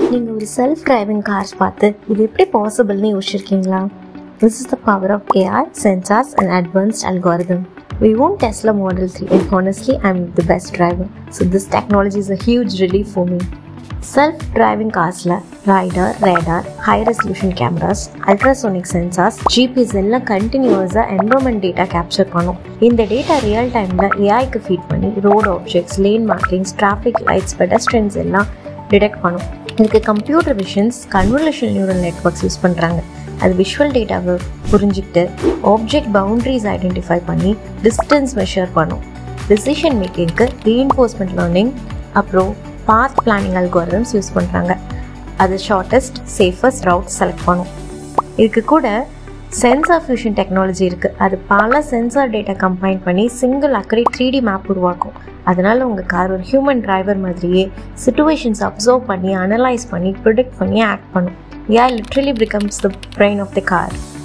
நீங்கள் ஒரு self driving cars பார்த்து இது எப்படி பாசிபிள்னு யோசிச்சிருக்கீங்களா this is the power of AI sensors and advanced algorithm We won't Tesla Model 3 and honestly I'm the best driver. So this technology is a huge relief for me. Self driving கார்ஸில் lidar radar high resolution cameras ultrasonic sensors GPS எல்லாம் கண்டினியூஸாக environment data capture பண்ணும் இந்த data real டைமில் ஏஐக்கு feed பண்ணி road objects lane markings traffic lights pedestrians எல்லாம் detect பண்ணும் இதுக்கு computer visions convolution neural networks use பண்ணுறாங்க அது விஷுவல் டேட்டாவை புரிஞ்சுக்கிட்டு ஆப்ஜெக்ட் பவுண்ட்ரிஸ் ஐடென்டிஃபை பண்ணி டிஸ்டன்ஸ் மெஷர் பண்ணும் டிசிஷன் மேக்கிங்க்கு ரீஎன்ஃபோர்ஸ்மெண்ட் லேர்னிங் அப்புறம் பாத் பிளானிங் அல்கோரிதம்ஸ் யூஸ் பண்ணுறாங்க அது ஷார்ட்டஸ்ட் சேஃபஸ்ட் ரவுட் செலக்ட் பண்ணும் இதுக்கு கூட சென்சார் ஃபியூஷன் டெக்னாலஜி இருக்குது அது பல சென்சார் டேட்டா கம்பைன் பண்ணி single accurate three D map உருவாக்கும் அதனால உங்கள் கார் ஒரு ஹியூமன் டிரைவர் மாதிரியே சுச்சுவேஷன்ஸ் அப்சர்வ் பண்ணி அனலைஸ் பண்ணி ப்ரிடிக்ட் பண்ணி ஆக்ட் பண்ணும் Yeah, literally becomes the brain of the car.